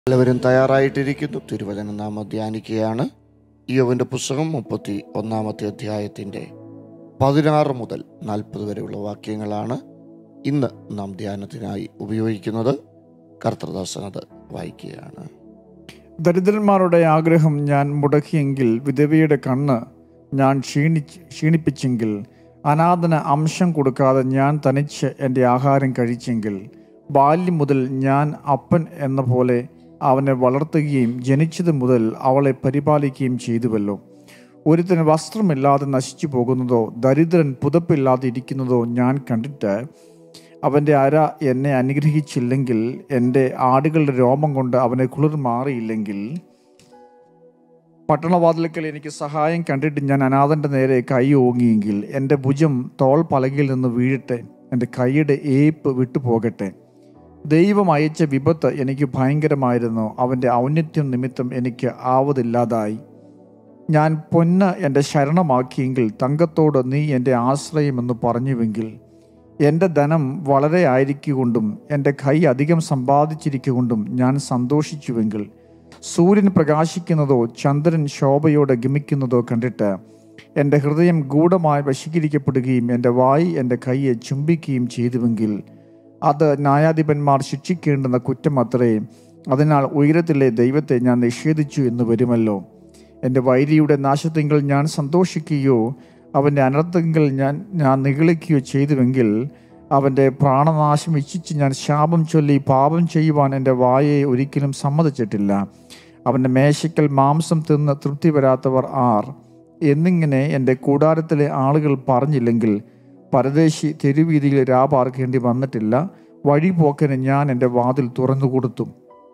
എല്ലാവരും തയ്യാറായിട്ടിരിക്കുന്നു തിരുവചനം നാം ധ്യാനിക്കുകയാണ് യോവിൻ്റെ പുസ്തകം മുപ്പത്തി ഒന്നാമത്തെ അധ്യായത്തിൻ്റെ പതിനാറ് മുതൽ നാൽപ്പത് വരെയുള്ള വാക്യങ്ങളാണ് ഇന്ന് നാം ധ്യാനത്തിനായി ഉപയോഗിക്കുന്നത് കർത്തൃദാസൻ അത് വായിക്കുകയാണ് ദരിദ്രന്മാരുടെ ആഗ്രഹം ഞാൻ മുടക്കിയെങ്കിൽ വിധവയുടെ കണ്ണ് ഞാൻ ക്ഷീണിച്ച് ക്ഷീണിപ്പിച്ചെങ്കിൽ അനാഥന് അംശം കൊടുക്കാതെ ഞാൻ തനിച്ച് എൻ്റെ ആഹാരം കഴിച്ചെങ്കിൽ ബാല്യം മുതൽ ഞാൻ അപ്പൻ എന്ന പോലെ അവനെ വളർത്തുകയും ജനിച്ചത് മുതൽ അവളെ പരിപാലിക്കുകയും ചെയ്തുവല്ലോ ഒരുത്തന് വസ്ത്രമില്ലാതെ നശിച്ചു പോകുന്നതോ ദരിദ്രൻ പുതപ്പില്ലാതെ ഇരിക്കുന്നതോ ഞാൻ കണ്ടിട്ട് അവൻ്റെ അര എന്നെ അനുഗ്രഹിച്ചില്ലെങ്കിൽ എൻ്റെ ആടുകളുടെ രോമം കൊണ്ട് അവനെ കുളിർ മാറിയില്ലെങ്കിൽ പട്ടണവാതിൽക്കൽ എനിക്ക് സഹായം കണ്ടിട്ട് ഞാൻ അനാഥൻ്റെ നേരെ കൈ ഓങ്ങിയെങ്കിൽ എൻ്റെ ഭുജം തോൾ പലകയിൽ നിന്ന് വീഴട്ടെ എൻ്റെ കൈയുടെ ഏപ്പ് വിട്ടുപോകട്ടെ ദൈവം അയച്ച വിപത്ത് എനിക്ക് ഭയങ്കരമായിരുന്നു അവൻ്റെ ഔന്നത്യം നിമിത്തം എനിക്ക് ആവതില്ലാതായി ഞാൻ പൊന്ന് എൻ്റെ ശരണമാക്കിയെങ്കിൽ തങ്കത്തോട് നീ എൻ്റെ ആശ്രയമെന്ന് പറഞ്ഞുവെങ്കിൽ എൻ്റെ ധനം വളരെ ആയിരിക്കൊണ്ടും എൻ്റെ കൈ അധികം സമ്പാദിച്ചിരിക്കൊണ്ടും ഞാൻ സന്തോഷിച്ചുവെങ്കിൽ സൂര്യൻ പ്രകാശിക്കുന്നതോ ചന്ദ്രൻ ശോഭയോടെ ഗമിക്കുന്നതോ കണ്ടിട്ട് എൻ്റെ ഹൃദയം ഗൂഢമായി വശീകരിക്കപ്പെടുകയും എൻ്റെ വായി എൻ്റെ കൈയെ ചുംബിക്കുകയും ചെയ്തുവെങ്കിൽ അത് ന്യായാധിപന്മാർ ശിക്ഷിക്കേണ്ടുന്ന കുറ്റം അത്രേ അതിനാൽ ഉയരത്തിലെ ദൈവത്തെ ഞാൻ നിഷേധിച്ചു എന്ന് വരുമല്ലോ എൻ്റെ വൈരിയുടെ നാശത്തെങ്കിൽ ഞാൻ സന്തോഷിക്കുകയോ അവൻ്റെ അനർത്ഥങ്ങൾ ഞാൻ ഞാൻ നിഗളിക്കുകയോ ചെയ്തുവെങ്കിൽ അവൻ്റെ പ്രാണനാശം ഇച്ഛിച്ച് ഞാൻ ശാപം ചൊല്ലി പാപം ചെയ്യുവാൻ എൻ്റെ വായയെ ഒരിക്കലും സമ്മതിച്ചിട്ടില്ല അവൻ്റെ മേശയ്ക്കൽ മാംസം തിന്ന് തൃപ്തി വരാത്തവർ ആർ എന്നിങ്ങനെ എൻ്റെ കൂടാരത്തിലെ ആളുകൾ പറഞ്ഞില്ലെങ്കിൽ പരദേശി തെരുവീതിയിൽ രാപാർക്കേണ്ടി വന്നിട്ടില്ല വഴിപോക്കന് ഞാൻ എൻ്റെ വാതിൽ തുറന്നു കൊടുത്തു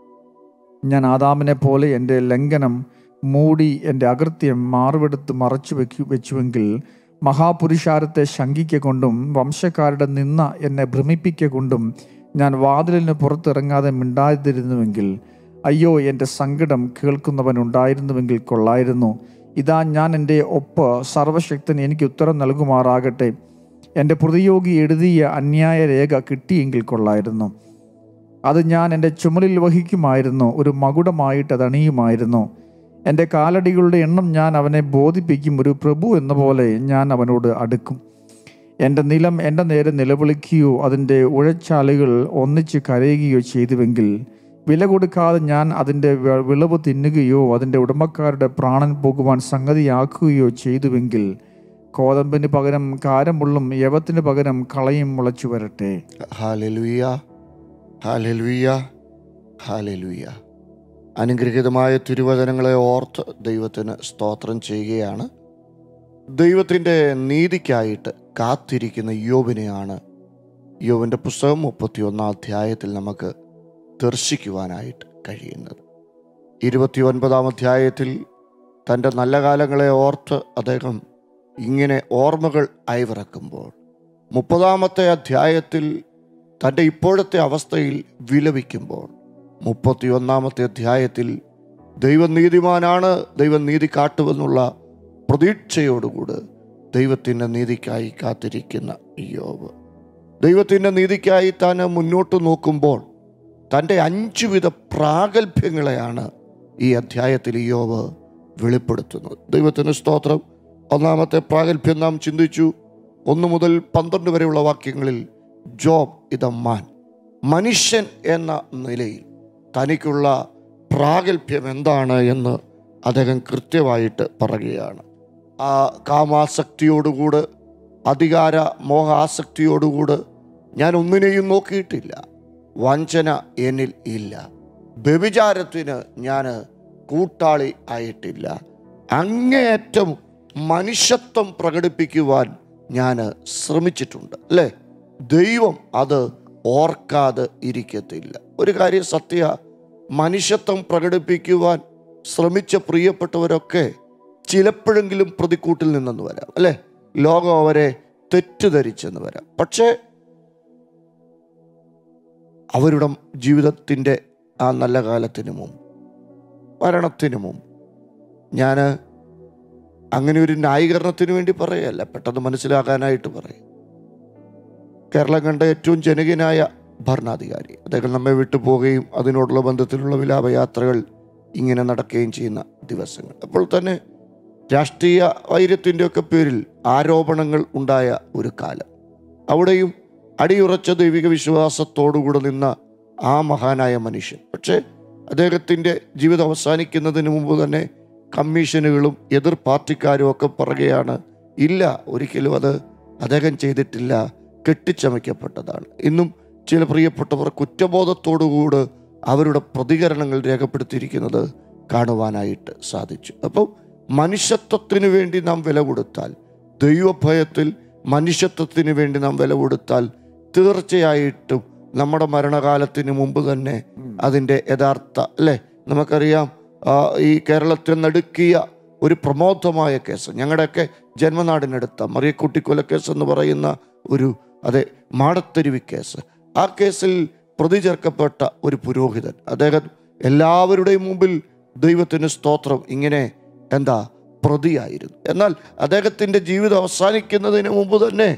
ഞാൻ ആദാമിനെ പോലെ എൻ്റെ ലംഘനം മൂടി എൻ്റെ അകൃത്യം മാറുവെടുത്ത് മറച്ചു വെക്കു വെച്ചുവെങ്കിൽ മഹാപുരുഷാരത്തെ ശങ്കിക്ക കൊണ്ടും വംശക്കാരുടെ നിന്ന എന്നെ ഭ്രമിപ്പിക്ക കൊണ്ടും ഞാൻ വാതിലിന് പുറത്തിറങ്ങാതെ മിണ്ടാതിരുന്നുവെങ്കിൽ അയ്യോ എൻ്റെ സങ്കടം കേൾക്കുന്നവൻ ഉണ്ടായിരുന്നുവെങ്കിൽ കൊള്ളായിരുന്നു ഇതാ ഞാൻ എൻ്റെ ഒപ്പ് സർവശക്തൻ എനിക്ക് ഉത്തരം നൽകുമാറാകട്ടെ എൻ്റെ പ്രതിയോഗി എഴുതിയ അന്യായ രേഖ കിട്ടിയെങ്കിൽ കൊള്ളായിരുന്നു അത് ഞാൻ എൻ്റെ ചുമലിൽ വഹിക്കുമായിരുന്നു ഒരു മകുടമായിട്ട് അത് അണിയുമായിരുന്നു എൻ്റെ കാലടികളുടെ എണ്ണം ഞാൻ അവനെ ബോധിപ്പിക്കും ഒരു പ്രഭു എന്ന പോലെ ഞാൻ അവനോട് അടുക്കും എൻ്റെ നിലം എൻ്റെ നേരെ നിലവിളിക്കുകയോ അതിൻ്റെ ഉഴച്ചാലുകൾ ഒന്നിച്ച് കരയുകയോ ചെയ്തുവെങ്കിൽ വില കൊടുക്കാതെ ഞാൻ അതിൻ്റെ വ- വിളവ് തിന്നുകയോ അതിൻ്റെ ഉടമക്കാരുടെ പ്രാണൻ പോകുവാൻ സംഗതിയാക്കുകയോ ചെയ്തുവെങ്കിൽ കോതമ്പിന് പകരം കാരമുള്ളും യവത്തിന് പകരം കളയും മുളച്ചു വരട്ടെ ഹാലലുയ ഹാലലുയ ഹാലലുയ അനുഗ്രഹീതമായ തിരുവചനങ്ങളെ ഓർത്ത് ദൈവത്തിന് സ്തോത്രം ചെയ്യുകയാണ് ദൈവത്തിൻ്റെ നീതിക്കായിട്ട് കാത്തിരിക്കുന്ന യോബിനെയാണ് യോബിൻ്റെ പുസ്തകം മുപ്പത്തിയൊന്നാം അധ്യായത്തിൽ നമുക്ക് ദർശിക്കുവാനായിട്ട് കഴിയുന്നത് ഇരുപത്തി ഒൻപതാം അധ്യായത്തിൽ തൻ്റെ നല്ല കാലങ്ങളെ ഓർത്ത് അദ്ദേഹം ഇങ്ങനെ ഓർമ്മകൾ അയവിറക്കുമ്പോൾ മുപ്പതാമത്തെ അധ്യായത്തിൽ തൻ്റെ ഇപ്പോഴത്തെ അവസ്ഥയിൽ വിലപിക്കുമ്പോൾ മുപ്പത്തിയൊന്നാമത്തെ അധ്യായത്തിൽ ദൈവം നീതിമാനാണ് ദൈവം നീതി കാട്ടുമെന്നുള്ള പ്രതീക്ഷയോടുകൂടി ദൈവത്തിൻ്റെ നീതിക്കായി കാത്തിരിക്കുന്ന യോബ് ദൈവത്തിൻ്റെ നീതിക്കായി താൻ മുന്നോട്ട് നോക്കുമ്പോൾ തൻ്റെ അഞ്ചുവിധ പ്രാഗൽഭ്യങ്ങളെയാണ് ഈ അധ്യായത്തിൽ യോബ് വെളിപ്പെടുത്തുന്നത് ദൈവത്തിന് സ്തോത്രം ഒന്നാമത്തെ പ്രാഗൽഭ്യം നാം ചിന്തിച്ചു ഒന്ന് മുതൽ പന്ത്രണ്ട് വരെയുള്ള വാക്യങ്ങളിൽ ജോബ് ഇത മാൻ മനുഷ്യൻ എന്ന നിലയിൽ തനിക്കുള്ള പ്രാഗൽഭ്യം എന്താണ് എന്ന് അദ്ദേഹം കൃത്യമായിട്ട് പറയുകയാണ് ആ കാമാസക്തിയോടുകൂട് അധികാര മോഹാസക്തിയോടുകൂട് ഞാൻ ഒന്നിനെയും നോക്കിയിട്ടില്ല വഞ്ചന എന്നിൽ ഇല്ല വ്യഭിചാരത്തിന് ഞാൻ കൂട്ടാളി ആയിട്ടില്ല അങ്ങേയറ്റം മനുഷ്യത്വം പ്രകടിപ്പിക്കുവാൻ ഞാൻ ശ്രമിച്ചിട്ടുണ്ട് അല്ലേ ദൈവം അത് ഓർക്കാതെ ഇരിക്കത്തില്ല ഒരു കാര്യം സത്യ മനുഷ്യത്വം പ്രകടിപ്പിക്കുവാൻ ശ്രമിച്ച പ്രിയപ്പെട്ടവരൊക്കെ ചിലപ്പോഴെങ്കിലും പ്രതിക്കൂട്ടിൽ നിന്നെന്ന് വരാം അല്ലേ ലോകം അവരെ തെറ്റിദ്ധരിച്ചെന്ന് വരാം പക്ഷേ അവരുടെ ജീവിതത്തിൻ്റെ ആ നല്ല കാലത്തിന് മുമ്പ് മരണത്തിന് മുമ്പ് ഞാൻ അങ്ങനെ ഒരു ന്യായീകരണത്തിന് വേണ്ടി പറയല്ല പെട്ടെന്ന് മനസ്സിലാക്കാനായിട്ട് പറയും കേരളം കണ്ട ഏറ്റവും ജനകീയനായ ഭരണാധികാരി അദ്ദേഹം നമ്മെ വിട്ടു പോവുകയും അതിനോടുള്ള ബന്ധത്തിലുള്ള വിലാപയാത്രകൾ ഇങ്ങനെ നടക്കുകയും ചെയ്യുന്ന ദിവസങ്ങൾ അപ്പോൾ തന്നെ രാഷ്ട്രീയ വൈര്യത്തിൻ്റെയൊക്കെ പേരിൽ ആരോപണങ്ങൾ ഉണ്ടായ ഒരു കാലം അവിടെയും അടിയുറച്ച ദൈവിക വിശ്വാസത്തോടുകൂടെ നിന്ന ആ മഹാനായ മനുഷ്യൻ പക്ഷേ അദ്ദേഹത്തിൻ്റെ ജീവിതം അവസാനിക്കുന്നതിന് മുമ്പ് തന്നെ കമ്മീഷനുകളും എതിർ പാർട്ടിക്കാരും ഒക്കെ പറയുകയാണ് ഇല്ല ഒരിക്കലും അത് അദ്ദേഹം ചെയ്തിട്ടില്ല കെട്ടിച്ചമയ്ക്കപ്പെട്ടതാണ് ഇന്നും ചില പ്രിയപ്പെട്ടവർ കുറ്റബോധത്തോടുകൂട് അവരുടെ പ്രതികരണങ്ങൾ രേഖപ്പെടുത്തിയിരിക്കുന്നത് കാണുവാനായിട്ട് സാധിച്ചു അപ്പം മനുഷ്യത്വത്തിന് വേണ്ടി നാം വില കൊടുത്താൽ ദൈവഭയത്തിൽ മനുഷ്യത്വത്തിന് വേണ്ടി നാം വില കൊടുത്താൽ തീർച്ചയായിട്ടും നമ്മുടെ മരണകാലത്തിന് മുമ്പ് തന്നെ അതിൻ്റെ യഥാർത്ഥ അല്ലേ നമുക്കറിയാം ആ, ഈ കേരളത്തിൽ നടുക്കിയ ഒരു പ്രമോദമായ കേസ് ഞങ്ങളുടെയൊക്കെ ജന്മനാടിനടുത്ത മറിയക്കുട്ടി കൊലക്കേസ് എന്ന് പറയുന്ന ഒരു അതെ മാടത്തെരുവി കേസ് ആ കേസിൽ പ്രതി ചേർക്കപ്പെട്ട ഒരു പുരോഹിതൻ അദ്ദേഹം എല്ലാവരുടെയും മുമ്പിൽ ദൈവത്തിന് സ്തോത്രം ഇങ്ങനെ എന്താ പ്രതിയായിരുന്നു എന്നാൽ അദ്ദേഹത്തിൻ്റെ ജീവിതം അവസാനിക്കുന്നതിന് മുമ്പ് തന്നെ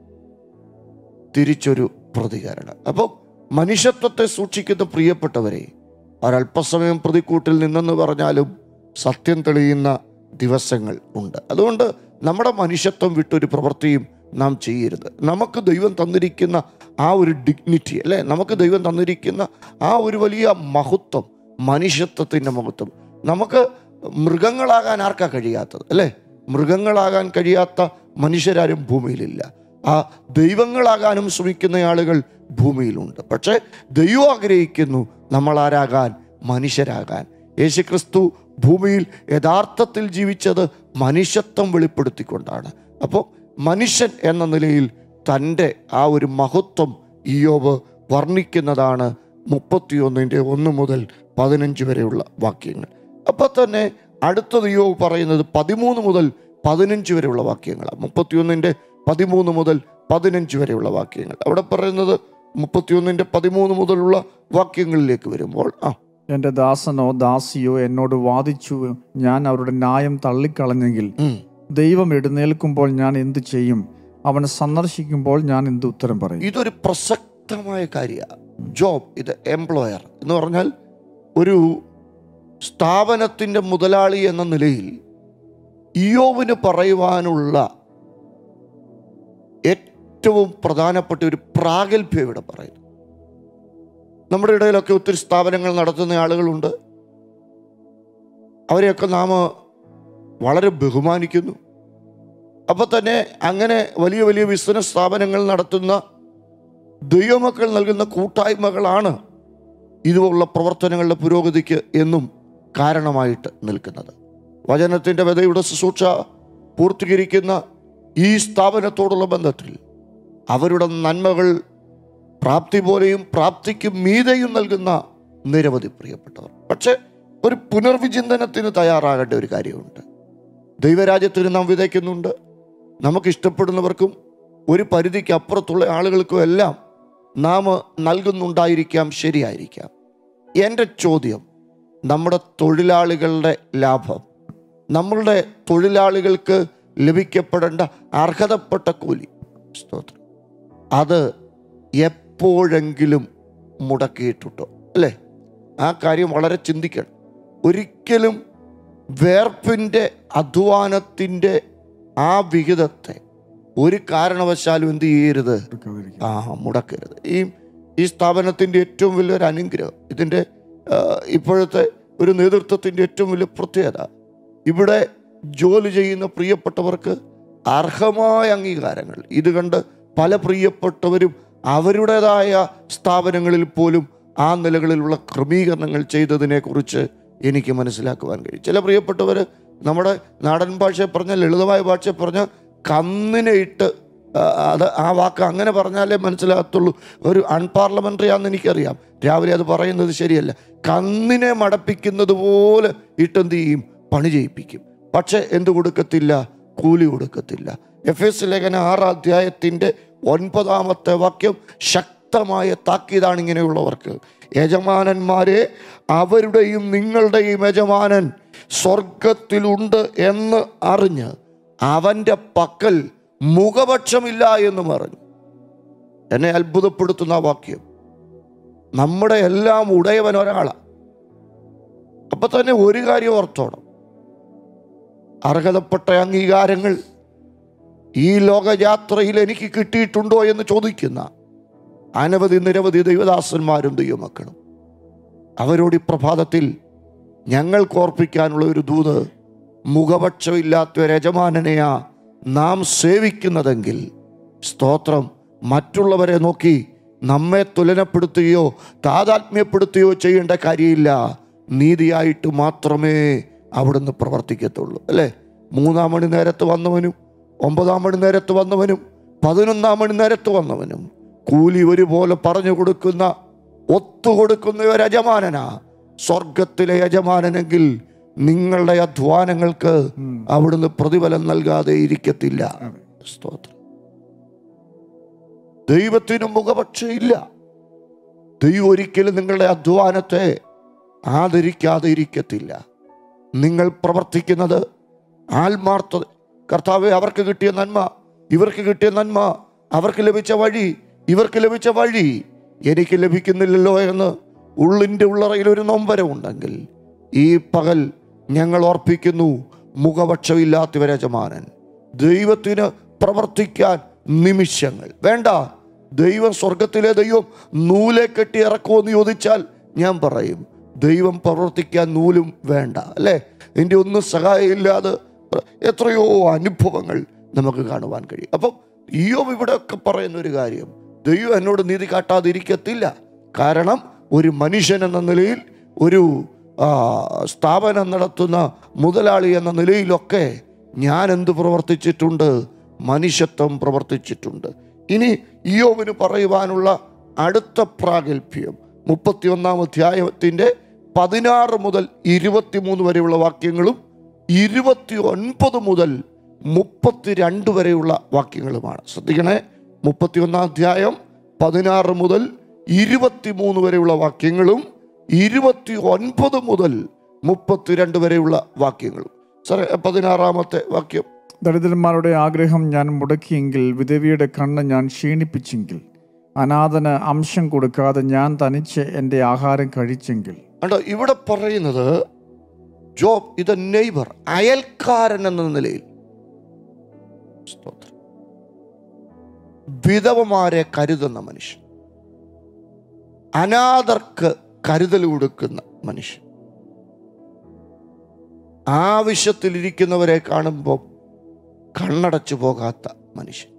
തിരിച്ചൊരു പ്രതികരണം അപ്പം മനുഷ്യത്വത്തെ സൂക്ഷിക്കുന്ന പ്രിയപ്പെട്ടവരെ ഒരല്പസമയം പ്രതിക്കൂട്ടിൽ നിന്നെന്ന് പറഞ്ഞാലും സത്യം തെളിയുന്ന ദിവസങ്ങൾ ഉണ്ട് അതുകൊണ്ട് നമ്മുടെ മനുഷ്യത്വം വിട്ടൊരു പ്രവൃത്തിയും നാം ചെയ്യരുത് നമുക്ക് ദൈവം തന്നിരിക്കുന്ന ആ ഒരു ഡിഗ്നിറ്റി അല്ലേ നമുക്ക് ദൈവം തന്നിരിക്കുന്ന ആ ഒരു വലിയ മഹത്വം മനുഷ്യത്വത്തിൻ്റെ മഹത്വം നമുക്ക് മൃഗങ്ങളാകാൻ ആർക്കാ കഴിയാത്തത് അല്ലേ മൃഗങ്ങളാകാൻ കഴിയാത്ത മനുഷ്യരാരും ഭൂമിയിലില്ല ആ ദൈവങ്ങളാകാനും ശ്രമിക്കുന്ന ആളുകൾ ഭൂമിയിലുണ്ട് പക്ഷേ ദൈവം ആഗ്രഹിക്കുന്നു നമ്മൾ ആരാകാൻ മനുഷ്യരാകാൻ യേശുക്രിസ്തു ഭൂമിയിൽ യഥാർത്ഥത്തിൽ ജീവിച്ചത് മനുഷ്യത്വം വെളിപ്പെടുത്തിക്കൊണ്ടാണ് അപ്പോൾ മനുഷ്യൻ എന്ന നിലയിൽ തൻ്റെ ആ ഒരു മഹത്വം ഇയോബ് വർണ്ണിക്കുന്നതാണ് മുപ്പത്തിയൊന്നിൻ്റെ ഒന്ന് മുതൽ പതിനഞ്ച് വരെയുള്ള വാക്യങ്ങൾ അപ്പോൾ തന്നെ അടുത്തത് ഇയോബ് പറയുന്നത് പതിമൂന്ന് മുതൽ പതിനഞ്ച് വരെയുള്ള വാക്യങ്ങളാണ് മുപ്പത്തിയൊന്നിൻ്റെ പതിമൂന്ന് മുതൽ പതിനഞ്ച് വരെയുള്ള വാക്യങ്ങൾ അവിടെ പറയുന്നത് മുപ്പത്തിയൊന്നിൻ്റെ പതിമൂന്ന് മുതലുള്ള വാക്യങ്ങളിലേക്ക് വരുമ്പോൾ ആ എൻ്റെ ദാസനോ ദാസിയോ എന്നോട് വാദിച്ചു ഞാൻ അവരുടെ ന്യായം തള്ളിക്കളഞ്ഞെങ്കിൽ ഉം. ദൈവം എഴുന്നേൽക്കുമ്പോൾ ഞാൻ എന്ത് ചെയ്യും അവൻ സന്ദർശിക്കുമ്പോൾ ഞാൻ എന്ത് ഉത്തരം പറയും ഇതൊരു പ്രസക്തമായ കാര്യമാണ് ജോബ് ഇത് എംപ്ലോയർ എന്ന് പറഞ്ഞാൽ ഒരു സ്ഥാപനത്തിൻ്റെ മുതലാളി എന്ന നിലയിൽ ഇയോവിന് പറയുവാനുള്ള ഏറ്റവും പ്രധാനപ്പെട്ട ഒരു പ്രാഗൽഭ്യം ഇവിടെ പറയുന്നു നമ്മുടെ ഇടയിലൊക്കെ ഒത്തിരി സ്ഥാപനങ്ങൾ നടത്തുന്ന ആളുകളുണ്ട് അവരെയൊക്കെ നാം വളരെ ബഹുമാനിക്കുന്നു അപ്പോൾ തന്നെ അങ്ങനെ വലിയ വലിയ ബിസിനസ് സ്ഥാപനങ്ങൾ നടത്തുന്ന ദൈവമക്കൾ നൽകുന്ന കൂട്ടായ്മകളാണ് ഇതുപോലുള്ള പ്രവർത്തനങ്ങളുടെ പുരോഗതിക്ക് എന്നും കാരണമായിട്ട് നിൽക്കുന്നത് വചനത്തിൻ്റെ വിതയുടെ ശുശ്രൂഷ പൂർത്തീകരിക്കുന്ന ഈ സ്ഥാപനത്തോടുള്ള ബന്ധത്തിൽ അവരുടെ നന്മകൾ പ്രാപ്തി പോലെയും പ്രാപ്തിക്ക് മീതെയും നൽകുന്ന നിരവധി പ്രിയപ്പെട്ടവർ പക്ഷെ ഒരു പുനർവിചിന്തനത്തിന് തയ്യാറാകേണ്ട ഒരു കാര്യമുണ്ട് ദൈവരാജ്യത്തിന് നാം വിതയ്ക്കുന്നുണ്ട് നമുക്ക് ഇഷ്ടപ്പെടുന്നവർക്കും ഒരു പരിധിക്ക് അപ്പുറത്തുള്ള ആളുകൾക്കും എല്ലാം നാം നൽകുന്നുണ്ടായിരിക്കാം ശരിയായിരിക്കാം എൻ്റെ ചോദ്യം നമ്മുടെ തൊഴിലാളികളുടെ ലാഭം നമ്മളുടെ തൊഴിലാളികൾക്ക് ലഭിക്കപ്പെടേണ്ട അർഹതപ്പെട്ട കൂലി സ്തോത്രം അത് എപ്പോഴെങ്കിലും മുടക്കിയിട്ടുണ്ടോ അല്ലേ ആ കാര്യം വളരെ ചിന്തിക്കണം ഒരിക്കലും വേർപ്പിൻ്റെ അധ്വാനത്തിൻ്റെ ആ വിഹിതത്തെ ഒരു കാരണവശാലും എന്ത് ചെയ്യരുത് കൊടുക്കാതിരിക്കുക. ആ മുടക്കരുത് ഈ ഈ സ്ഥാപനത്തിൻ്റെ ഏറ്റവും വലിയൊരു അനുഗ്രഹം ഇതിൻ്റെ ആ, ഇപ്പോഴത്തെ ഒരു നേതൃത്വത്തിൻ്റെ ഏറ്റവും വലിയ പ്രത്യേകത ഇവിടെ ജോലി ചെയ്യുന്ന പ്രിയപ്പെട്ടവർക്ക് അർഹമായ അംഗീകാരങ്ങൾ ഇത് കണ്ട് പല പ്രിയപ്പെട്ടവരും അവരുടേതായ സ്ഥാപനങ്ങളിൽ പോലും ആ നിലകളിലുള്ള ക്രമീകരണങ്ങൾ ചെയ്തതിനെക്കുറിച്ച് എനിക്ക് മനസ്സിലാക്കുവാൻ കഴിയും ചില പ്രിയപ്പെട്ടവർ നമ്മുടെ നാടൻ ഭാഷയെ പറഞ്ഞ ലളിതമായ ഭാഷയെ പറഞ്ഞ കന്നിനെ ഇട്ട് ആ, അത് ആ വാക്ക് അങ്ങനെ പറഞ്ഞാലേ മനസ്സിലാകത്തുള്ളൂ ഒരു അൺപാർലമെൻ്ററി ആണെന്ന് എനിക്കറിയാം രാവിലെ അത് പറയുന്നത് ശരിയല്ല കന്നിനെ മടപ്പിക്കുന്നത് പോലെ ഇട്ടെന്ത് ചെയ്യും പണി ചെയ്യിപ്പിക്കും പക്ഷെ എന്ത് കൊടുക്കത്തില്ല കൂലി കൊടുക്കത്തില്ല എഫ് എസ് ലേഖന ആറാം അധ്യായത്തിൻ്റെ ഒൻപതാമത്തെ വാക്യം ശക്തമായ താക്കീതാണ് ഇങ്ങനെയുള്ളവർക്ക് യജമാനന്മാരെ അവരുടെയും നിങ്ങളുടെയും യജമാനൻ സ്വർഗത്തിലുണ്ട് എന്ന് അറിഞ്ഞ് അവൻ്റെ പക്കൽ മുഖപക്ഷമില്ല എന്ന് പറഞ്ഞു എന്നെ അത്ഭുതപ്പെടുത്തുന്ന ആ വാക്യം നമ്മുടെ എല്ലാം ഉടയവൻ ഒരാളാണ് അപ്പൊ തന്നെ ഒരു കാര്യം ഓർത്തോണം അർഹതപ്പെട്ട അംഗീകാരങ്ങൾ ഈ ലോകയാത്രയിൽ എനിക്ക് കിട്ടിയിട്ടുണ്ടോ എന്ന് ചോദിക്കുന്ന അനവധി നിരവധി ദൈവദാസന്മാരും ദൈവമക്കളും അവരോട് ഈ പ്രഭാതത്തിൽ ഞങ്ങൾക്ക് ഓർപ്പിക്കാനുള്ള ഒരു ദൂത് മുഖപക്ഷമില്ലാത്ത ഒരു യജമാനനെയാ നാം സേവിക്കുന്നതെങ്കിൽ സ്തോത്രം മറ്റുള്ളവരെ നോക്കി നമ്മെ തുലനപ്പെടുത്തുകയോ താതാത്മ്യപ്പെടുത്തുകയോ ചെയ്യേണ്ട കാര്യമില്ല നീതിയായിട്ട് മാത്രമേ അവിടുന്ന് പ്രവർത്തിക്കത്തുള്ളൂ അല്ലേ മൂന്നാം മണി നേരത്ത് വന്നവനും ഒമ്പതാം മണി നേരത്ത് വന്നവനും പതിനൊന്നാം മണി നേരത്ത് വന്നവനും കൂലി ഒരുപോലെ പറഞ്ഞു കൊടുക്കുന്ന ഒത്തുകൊടുക്കുന്ന ഒരു യജമാനനാ സ്വർഗത്തിലെ യജമാനനെങ്കിൽ നിങ്ങളുടെ അധ്വാനങ്ങൾക്ക് അവിടുന്ന് പ്രതിഫലം നൽകാതെ ഇരിക്കത്തില്ല അതെ. സ്തോത്രം ദൈവത്തിന് മുഖപക്ഷയില്ല ദൈവം ഒരിക്കലും നിങ്ങളുടെ അധ്വാനത്തെ ആദരിക്കാതെ ഇരിക്കത്തില്ല നിങ്ങൾ പ്രവർത്തിക്കുന്നത് ആത്മാർത്ഥത കർത്താവെ അവർക്ക് കിട്ടിയ നന്മ ഇവർക്ക് കിട്ടിയ നന്മ അവർക്ക് ലഭിച്ച വഴി ഇവർക്ക് ലഭിച്ച വഴി എനിക്ക് ലഭിക്കുന്നില്ലല്ലോ എന്ന് ഉള്ളിൻ്റെ ഉള്ളറയിൽ ഒരു നൊമ്പരമുണ്ടെങ്കിൽ ഈ പകൽ ഞങ്ങൾ ഓർപ്പിക്കുന്നു മുഖപക്ഷമില്ലാത്തവർ യജമാനൻ ദൈവത്തിന് പ്രവർത്തിക്കാൻ നിമിഷങ്ങൾ വേണ്ട ദൈവം സ്വർഗത്തിലെ ദൈവം നൂലെ കെട്ടി ഇറക്കുമെന്ന് ചോദിച്ചാൽ ഞാൻ പറയും ദൈവം പ്രവർത്തിക്കാൻ നൂലും വേണ്ട അല്ലേ എൻ്റെ ഒന്നും സഹായമില്ലാതെ എത്രയോ അനുഭവങ്ങൾ നമുക്ക് കാണുവാൻ കഴിയും അപ്പം ഈയോബ് ഇവിടെയൊക്കെ പറയുന്ന ഒരു കാര്യം ദൈവം എന്നോട് നീതി കാട്ടാതിരിക്കത്തില്ല കാരണം ഒരു മനുഷ്യൻ എന്ന നിലയിൽ ഒരു ആ, സ്ഥാപനം നടത്തുന്ന മുതലാളി എന്ന നിലയിലൊക്കെ ഞാൻ എന്ത് പ്രവർത്തിച്ചിട്ടുണ്ട് മനുഷ്യത്വം പ്രവർത്തിച്ചിട്ടുണ്ട് ഇനി ഇയോവിന് പറയുവാനുള്ള അടുത്ത പ്രാഗൽഭ്യം മുപ്പത്തിയൊന്നാം അധ്യായത്തിൻ്റെ പതിനാറ് മുതൽ ഇരുപത്തിമൂന്ന് വരെയുള്ള വാക്യങ്ങളും ഇരുപത്തി ഒൻപത് മുതൽ മുപ്പത്തിരണ്ട് വരെയുള്ള വാക്യങ്ങളുമാണ് ശ്രദ്ധിക്കണേ മുപ്പത്തിയൊന്നാം അധ്യായം പതിനാറ് മുതൽ ഇരുപത്തിമൂന്ന് വരെയുള്ള വാക്യങ്ങളും ഇരുപത്തി ഒൻപത് മുതൽ മുപ്പത്തിരണ്ട് വരെയുള്ള വാക്യങ്ങളും സാറേ പതിനാറാമത്തെ വാക്യം ദരിദ്രന്മാരുടെ ആഗ്രഹം ഞാൻ മുടക്കിയെങ്കിൽ വിധവിയുടെ കണ്ണ് ഞാൻ ക്ഷീണിപ്പിച്ചെങ്കിൽ അനാഥന് അംശം കൊടുക്കാതെ ഞാൻ തനിച്ച് എൻ്റെ ആഹാരം കഴിച്ചെങ്കിൽ കണ്ടോ ഇവിടെ പറയുന്നത് ജോബ് ഇത് നെയ്ബർ അയൽക്കാരൻ എന്ന നിലയിൽ സ്തോത്രം. വിധവമാരെ കരുതുന്ന മനുഷ്യൻ അനാഥർക്ക് കരുതൽ കൊടുക്കുന്ന മനുഷ്യൻ ആവശ്യത്തിലിരിക്കുന്നവരെ കാണുമ്പോൾ കണ്ണടച്ചു പോകാത്ത മനുഷ്യൻ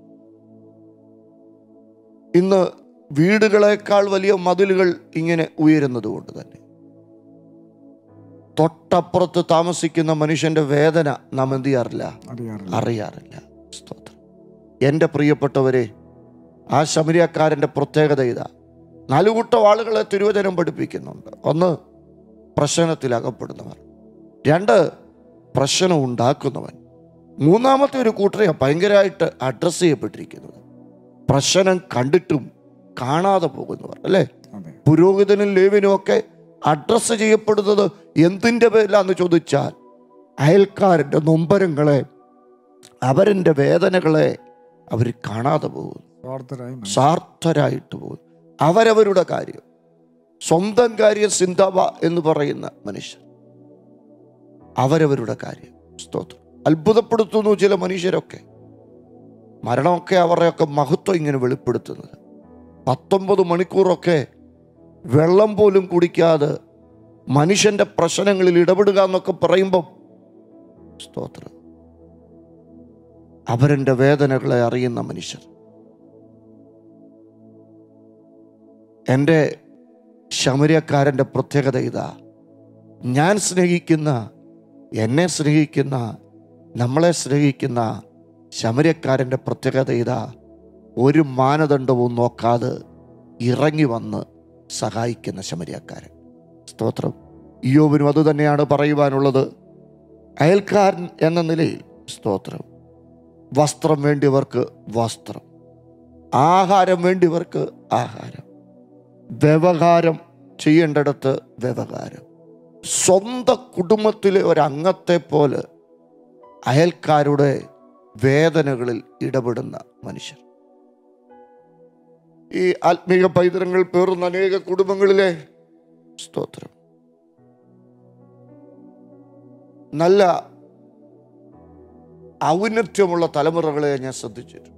ഇന്ന് വീടുകളേക്കാൾ വലിയ മതിലുകൾ ഇങ്ങനെ ഉയരുന്നത് കൊണ്ട് തന്നെ തൊട്ടപ്പുറത്ത് താമസിക്കുന്ന മനുഷ്യന്റെ വേദന നാം എന്ത് ചെയ്യാറില്ല അറിയാറില്ല അറിയാറില്ല സ്തോത്രം എൻ്റെ പ്രിയപ്പെട്ടവരെ ആ ശമരിയക്കാരൻ്റെ പ്രത്യേകത ഇതാ നാലുകൂട്ടം ആളുകളെ തിരുവചനം പഠിപ്പിക്കുന്നുണ്ട് ഒന്ന് പ്രശ്നത്തിൽ അകപ്പെടുന്നവർ രണ്ട് പ്രശ്നം ഉണ്ടാക്കുന്നവൻ മൂന്നാമത്തെ ഒരു കൂട്ടരെയാണ് ഭയങ്കരമായിട്ട് അഡ്രസ്സ് ചെയ്യപ്പെട്ടിരിക്കുന്നത് പ്രശ്നം കണ്ടിട്ടും കാണാതെ പോകുന്നവർ അല്ലേ അതെ പുരോഹിതനും ലേവിനും ഒക്കെ അഡ്രസ്സ് ചെയ്യപ്പെടുന്നത് എന്തിൻ്റെ പേരിലാന്ന് ചോദിച്ചാൽ അയൽക്കാരൻ്റെ നൊമ്പരങ്ങളെ അവരിൻ്റെ വേദനകളെ അവർ കാണാതെ പോകുന്നു സ്വാർത്ഥരായി മനുഷ്യർ. സ്വാർത്ഥരായിട്ട് പോകുന്നു അവരവരുടെ കാര്യം സ്വന്തം കാര്യം സിന്താവ എന്ന് പറയുന്ന മനുഷ്യർ അവരവരുടെ കാര്യം സ്തോത്രം അത്ഭുതപ്പെടുത്തുന്നു ചില മനുഷ്യരൊക്കെ മരണമൊക്കെ അവരുടെയൊക്കെ മഹത്വം ഇങ്ങനെ വെളിപ്പെടുത്തുന്നത് പത്തൊമ്പത് മണിക്കൂറൊക്കെ വെള്ളം പോലും കുടിക്കാതെ മനുഷ്യന്റെ പ്രശ്നങ്ങളിൽ ഇടപെടുക എന്നൊക്കെ പറയുമ്പം സ്തോത്രം അവരൻ്റെ വേദനകളെ അറിയുന്ന മനുഷ്യർ എൻ്റെ ശമരിയക്കാരൻ്റെ പ്രത്യേകത ഇതാ ഞാൻ സ്നേഹിക്കുന്ന എന്നെ സ്നേഹിക്കുന്ന നമ്മളെ സ്നേഹിക്കുന്ന ശമരിയക്കാരൻ്റെ പ്രത്യേകത ഇതാ ഒരു മാനദണ്ഡവും നോക്കാതെ ഇറങ്ങി വന്ന് സഹായിക്കുന്ന ശമരിയക്കാരൻ സ്തോത്രം ഇയോബിനും അതുതന്നെയാണ് പറയുവാനുള്ളത് അയൽക്കാരൻ എന്ന നിലയിൽ സ്തോത്രം വസ്ത്രം വേണ്ടിയവർക്ക് വസ്ത്രം ആഹാരം വേണ്ടിയവർക്ക് ആഹാരം വ്യവഹാരം ചെയ്യേണ്ടിടത്ത് വ്യവഹാരം സ്വന്തം കുടുംബത്തിലെ ഒരംഗത്തെ പോലെ അയൽക്കാരുടെ വേദനകളിൽ ഇടപെടുന്ന മനുഷ്യർ ഈ ആത്മീക പൈതൃകങ്ങൾ പേറുന്ന അനേക കുടുംബങ്ങളിലെ സ്തോത്രം നല്ല ഔന്നത്യമുള്ള തലമുറകളെ ഞാൻ ശ്രദ്ധിച്ചിട്ടുണ്ട്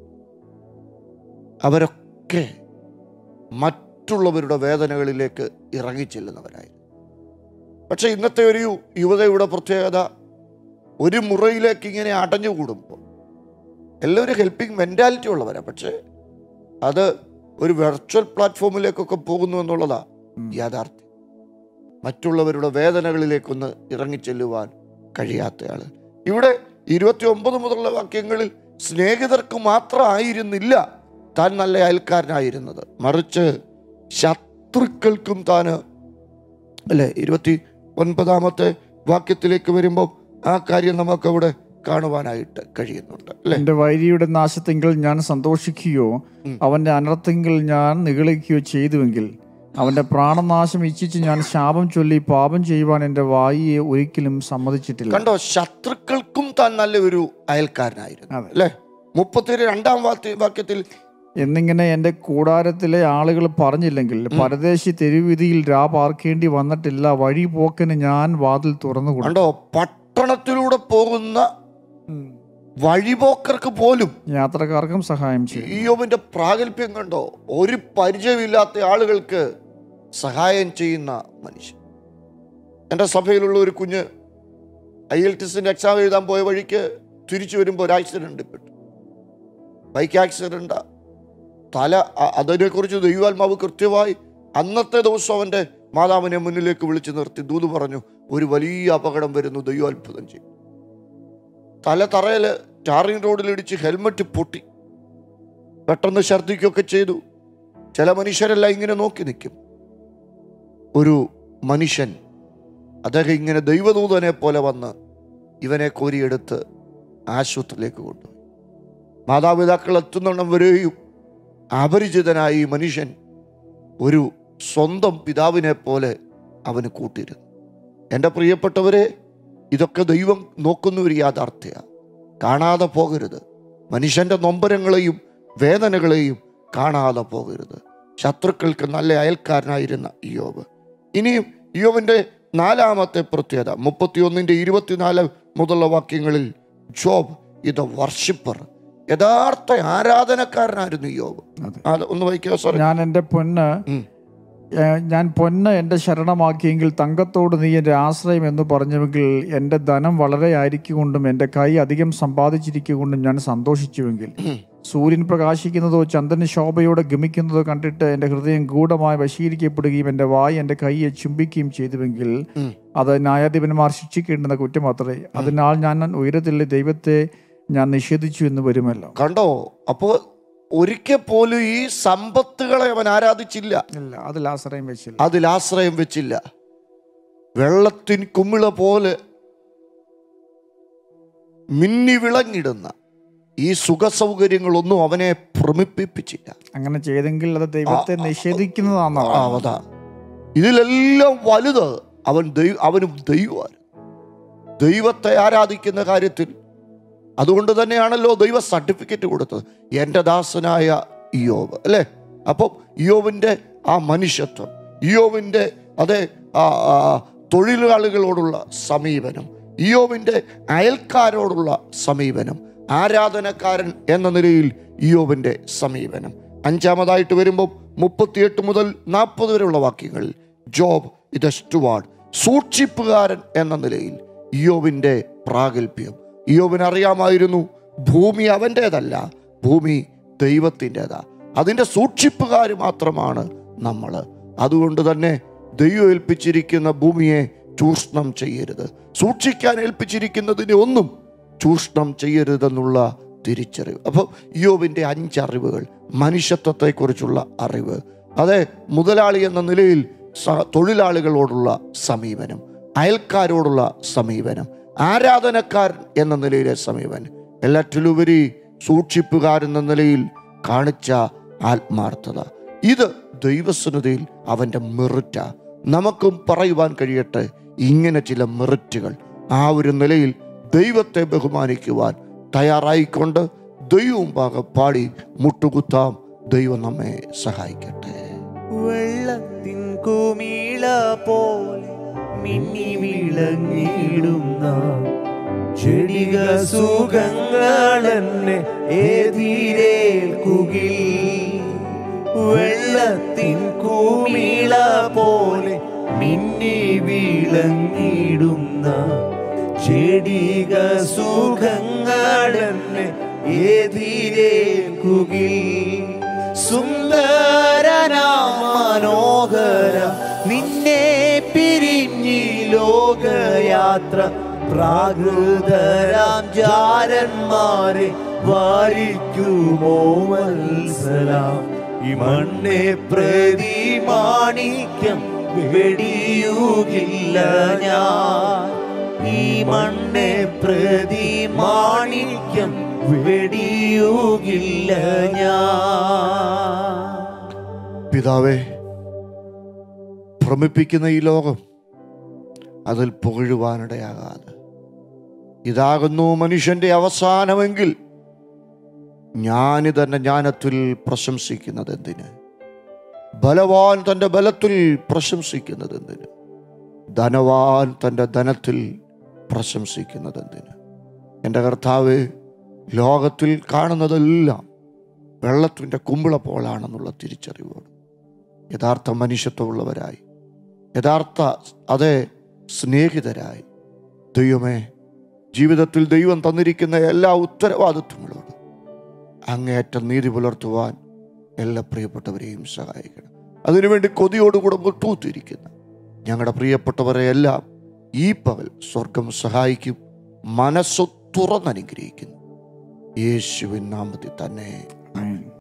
അവരൊക്കെ മറ്റുള്ളവരുടെ വേദനകളിലേക്ക് ഇറങ്ങിച്ചെല്ലുന്നവരായിരുന്നു പക്ഷെ ഇന്നത്തെ ഒരു യുവതയുടെ പ്രത്യേകത ഒരു മുറയിലേക്ക് ഇങ്ങനെ അടഞ്ഞുകൂടുമ്പോൾ എല്ലാവരും ഹെൽപ്പിംഗ് മെൻറ്റാലിറ്റി ഉള്ളവരാണ് പക്ഷേ അത് ഒരു വെർച്വൽ പ്ലാറ്റ്ഫോമിലേക്കൊക്കെ പോകുന്നു എന്നുള്ളതാ യാഥാർത്ഥ്യം മറ്റുള്ളവരുടെ വേദനകളിലേക്കൊന്ന് ഇറങ്ങിച്ചെല്ലുവാൻ കഴിയാത്തയാൾ ഇവിടെ ഇരുപത്തി ഒമ്പത് മുതലുള്ള വാക്യങ്ങളിൽ സ്നേഹിതർക്ക് മാത്രമായിരുന്നില്ല താൻ നല്ല അയൽക്കാരനായിരുന്നത് മറിച്ച് ശത്രുക്കൾക്കും താന് അല്ലെ ഇരുപത്തി ഒൻപതാമത്തെ വാക്യത്തിലേക്ക് വരുമ്പോൾ ആ കാര്യം നമുക്കവിടെ കാണുവാനായിട്ട് കഴിയുന്നുണ്ട് അല്ലെ എന്റെ വൈരിയുടെ നാശത്തെങ്കിൽ ഞാൻ സന്തോഷിക്കുകയോ അവന്റെ അനർത്ഥെങ്കിൽ ഞാൻ നിഗളിക്കുകയോ ചെയ്തുവെങ്കിൽ അവന്റെ പ്രാണനാശം ഇച്ഛിച്ച് ഞാൻ ശാപം ചൊല്ലി പാപം ചെയ്യുവാൻ എന്റെ വായിയെ ഒരിക്കലും സമ്മതിച്ചിട്ടില്ല കണ്ടോ ശത്രുക്കൾക്കും താൻ നല്ലൊരു അയൽക്കാരനായിരുന്നു അതെ. അല്ലെ മുപ്പത്തി രണ്ടാം വാക്യ വാക്യത്തിൽ എന്നിങ്ങനെ എന്റെ കൂടാരത്തിലെ ആളുകൾ പറഞ്ഞില്ലെങ്കിൽ പരദേശി തെരുവിധിയിൽ രാ പാർക്കേണ്ടി വന്നിട്ടില്ല വഴി പോക്കന് ഞാൻ വാതിൽ തുറന്നു കൊടുക്കും കണ്ടോ പട്ടണത്തിലൂടെ പോകുന്ന വഴിപോക്കർക്ക് പോലും യാത്രക്കാർക്കും സഹായം ചെയ്യും ഈയോവിന്റെ പ്രാഗൽഭ്യം കണ്ടോ ഒരു പരിചയമില്ലാത്ത ആളുകൾക്ക് സഹായം ചെയ്യുന്ന മനുഷ്യൻ എൻ്റെ സഭയിലുള്ള ഒരു കുഞ്ഞ് ഐ എൽ ടിസിന്റെ എക്സാം എഴുതാൻ പോയ വഴിക്ക് തിരിച്ചു വരുമ്പോൾ ഒരു ആക്സിഡന്റ് പെട്ടു ബൈക്ക് ആക്സിഡന്റ് തല അ- അതിനെക്കുറിച്ച് ദൈവാത്മാവ് കൃത്യമായി അന്നത്തെ ദിവസം അവൻ്റെ മാതാവിനെ മുന്നിലേക്ക് വിളിച്ചു നിർത്തി ദൂത് പറഞ്ഞു ഒരു വലിയ അപകടം വരുന്നു ദൈവാത്ഭുതം ചെയ്യും തല തറയിൽ ടാറിംഗ് റോഡിലിടിച്ച് ഹെൽമറ്റ് പൊട്ടി പെട്ടെന്ന് ഛർദ്ദിക്കുകയൊക്കെ ചെയ്തു ചില മനുഷ്യരെല്ലാം ഇങ്ങനെ നോക്കി നിൽക്കും ഒരു മനുഷ്യൻ അദ്ദേഹം ഇങ്ങനെ ദൈവദൂതനെ പോലെ വന്ന് ഇവനെ കോരിയെടുത്ത് ആശുപത്രിയിലേക്ക് കൊണ്ടുപോയി മാതാപിതാക്കൾ എത്തുന്നിടം വരെയും അപരിചിതനായ ഈ മനുഷ്യൻ ഒരു സ്വന്തം പിതാവിനെ പോലെ അവന് കൂട്ടിയിരുന്നു എൻ്റെ പ്രിയപ്പെട്ടവരെ ഇതൊക്കെ ദൈവം നോക്കുന്ന ഒരു യാഥാർത്ഥ്യ കാണാതെ പോകരുത് മനുഷ്യന്റെ നൊമ്പരങ്ങളെയും വേദനകളെയും കാണാതെ പോകരുത് ശത്രുക്കൾക്ക് നല്ല അയൽക്കാരനായിരുന്ന ഇയോബ് ഇനിയും ഇയോബിന്റെ നാലാമത്തെ പ്രത്യേകത മുപ്പത്തിയൊന്നിന്റെ ഇരുപത്തിനാല് മുതലുള്ള വാക്യങ്ങളിൽ ജോബ് ഇത് വർഷിപ്പർ യഥാർത്ഥ ആരാധനക്കാരനായിരുന്നു യോബ് അതെ. അത് ഒന്ന് വായിക്കുക സോറി ഞാൻ എൻ്റെ പൊന്ന് ഉം. ഏ, ഞാൻ പൊന്ന് എൻ്റെ ശരണമാക്കിയെങ്കിൽ തങ്കത്തോട് നീ എൻ്റെ ആശ്രയം എന്ന് പറഞ്ഞുവെങ്കിൽ എൻ്റെ ധനം വളരെ ആയിരിക്കൊണ്ടും എൻ്റെ കൈ അധികം സമ്പാദിച്ചിരിക്കൊണ്ടും ഞാൻ സന്തോഷിച്ചുവെങ്കിൽ സൂര്യൻ പ്രകാശിക്കുന്നതോ ചന്ദ്രൻ ശോഭയോടെ ഗമിക്കുന്നതോ കണ്ടിട്ട് എൻ്റെ ഹൃദയം ഗൂഢമായി വശീകരിക്കപ്പെടുകയും എൻ്റെ വായി എൻ്റെ കൈയെ ചുംബിക്കുകയും ചെയ്തുവെങ്കിൽ ഉം. അത് ന്യായാധിപന്മാർ ശിക്ഷിക്കേണ്ടുന്ന കുറ്റം അത്രേ അതിനാൽ ഞാൻ ഉയരത്തിലെ ദൈവത്തെ ഞാൻ നിഷേധിച്ചു എന്ന് വരുമല്ലോ കണ്ടോ അപ്പോ ഒരിക്കൽ പോലും ഈ സമ്പത്തുകളെ അവൻ ആരാധിച്ചില്ല ഇല്ല അതിൽ ആശ്രയം വെച്ചില്ല അതിൽ ആശ്രയം വെച്ചില്ല വെള്ളത്തിൻ കുമിള പോലെ മിന്നി വിളങ്ങിടുന്ന ഈ സുഖസൗകര്യങ്ങളൊന്നും അവനെ ഭ്രമിപ്പിച്ചില്ല അങ്ങനെ ചെയ്തെങ്കിൽ അത് ദൈവത്തെ നിഷേധിക്കുന്നതാണെന്നാണ് ആ അതാ ഇതിലെല്ലാം വലുത് അവൻ ദൈവ അവനും ദൈവമാണ് ദൈവത്തെ ആരാധിക്കുന്ന കാര്യത്തിൽ അതുകൊണ്ട് തന്നെയാണല്ലോ ദൈവ സർട്ടിഫിക്കറ്റ് കൊടുത്തത് എൻ്റെ ദാസനായ ഇയോബ് അല്ലേ അപ്പം ഇയോബിൻ്റെ ആ മനുഷ്യത്വം ഇയോബിൻ്റെ അതെ ആ, ആ, തൊഴിലാളികളോടുള്ള സമീപനം ഇയോബിൻ്റെ അയൽക്കാരോടുള്ള സമീപനം ആരാധനക്കാരൻ എന്ന നിലയിൽ ഇയോബിൻ്റെ സമീപനം അഞ്ചാമതായിട്ട് വരുമ്പോൾ മുപ്പത്തിയെട്ട് മുതൽ നാൽപ്പത് വരെയുള്ള വാക്യങ്ങളിൽ ജോബ് ഇത് സ്റ്റുവാർഡ് സൂക്ഷിപ്പുകാരൻ എന്ന നിലയിൽ ഇയോബിൻ്റെ പ്രാഗൽഭ്യം ഇയോബിന് അറിയാമായിരുന്നു ഭൂമി അവൻ്റേതല്ല ഭൂമി ദൈവത്തിൻ്റെതാ അതിൻ്റെ സൂക്ഷിപ്പുകാർ മാത്രമാണ് നമ്മൾ അതുകൊണ്ട് തന്നെ ദൈവം ഏൽപ്പിച്ചിരിക്കുന്ന ഭൂമിയെ ചൂഷണം ചെയ്യരുത് സൂക്ഷിക്കാൻ ഏൽപ്പിച്ചിരിക്കുന്നതിനെ ഒന്നും ചൂഷണം ചെയ്യരുതെന്നുള്ള തിരിച്ചറിവ് അപ്പോൾ യോബിൻ്റെ അഞ്ചറിവുകൾ മനുഷ്യത്വത്തെക്കുറിച്ചുള്ള അറിവ് അതെ മുതലാളി എന്ന നിലയിൽ സ- തൊഴിലാളികളോടുള്ള സമീപനം അയൽക്കാരോടുള്ള സമീപനം ആരാധനക്കാരൻ എന്ന നിലയിലെ സമീപനം എല്ലാറ്റിലുപരി സൂക്ഷിപ്പുകാരെന്ന നിലയിൽ കാണിച്ച ആത്മാർത്ഥത ഇത് ദൈവസന്നതയിൽ അവൻ്റെ മെറിറ്റ നമുക്കും പറയുവാൻ കഴിയട്ടെ ഇങ്ങനെ ചില മെറിറ്റുകൾ ആ ഒരു നിലയിൽ ദൈവത്തെ ബഹുമാനിക്കുവാൻ തയ്യാറായിക്കൊണ്ട് ദൈവവും പാകം പാടി മുട്ടുകുത്താം ദൈവം നമ്മെ സഹായിക്കട്ടെ വെള്ളത്തിൻ കുമിള പോലെ മിന്നി വിളങ്ങിടുന്ന ചെടിക സുഖങ്ങൾ എന്നെ എതിരേൽക്കുകിൽ വെള്ളത്തിൻ കുമിള പോലെ മിന്നി വിളങ്ങിടുന്ന ചെടിക സുഖങ്ങൾ എന്നെ എതിരേൽക്കുകിൽ സുന്ദരനാ മനോഹര നിന്നെ പിരിഞ്ഞി ലോകയാത്ര പ്രാകൃതരാം ജാരന്മാരെ വാരിക്കുമോ മത്സലാം ഈ മണ്ണെ പ്രതി മാണിക്യം വെടിയുകില്ല ഞാൻ ഈ മണ്ണെ പ്രതി മാണിക്യം വെടിയുകില്ല ഞാൻ പിതാവേ ഭ്രമിപ്പിക്കുന്ന ഈ ലോകം അതിൽ പുകഴുവാനിടയാകാതെ ഇതാകുന്നു മനുഷ്യന്റെ അവസാനമെങ്കിൽ ഞാനിതെന്നെ ജ്ഞാനത്തിൽ പ്രശംസിക്കുന്നത് എന്തിന് ബലവാൻ തൻ്റെ ബലത്തിൽ പ്രശംസിക്കുന്നത് എന്തിന് ധനവാൻ തൻ്റെ ധനത്തിൽ പ്രശംസിക്കുന്നത് എന്തിന് എൻ്റെ കർത്താവ് ലോകത്തിൽ കാണുന്നതെല്ലാം വെള്ളത്തിൻ്റെ കുമ്പിള പോലാണെന്നുള്ള തിരിച്ചറിവോട് യഥാർത്ഥ മനുഷ്യത്വമുള്ളവരായി യഥാർത്ഥ അതേ സ്നേഹിതരായി ദൈവമേ ജീവിതത്തിൽ ദൈവം തന്നിരിക്കുന്ന എല്ലാ ഉത്തരവാദിത്വങ്ങളോടും അങ്ങേയറ്റം നീതി പുലർത്തുവാൻ എല്ലാ പ്രിയപ്പെട്ടവരെയും സഹായിക്കണം അതിനുവേണ്ടി കൊതിയോടുകൂടെ മുട്ടൂത്തിരിക്കുന്ന ഞങ്ങളുടെ പ്രിയപ്പെട്ടവരെ എല്ലാം ഈ പകൽ സ്വർഗം സഹായിക്കും മനസ്സു തുറന്നനുഗ്രഹിക്കുന്നു യേശുവിൻ നാമത്തിൽ തന്നെ ആമേൻ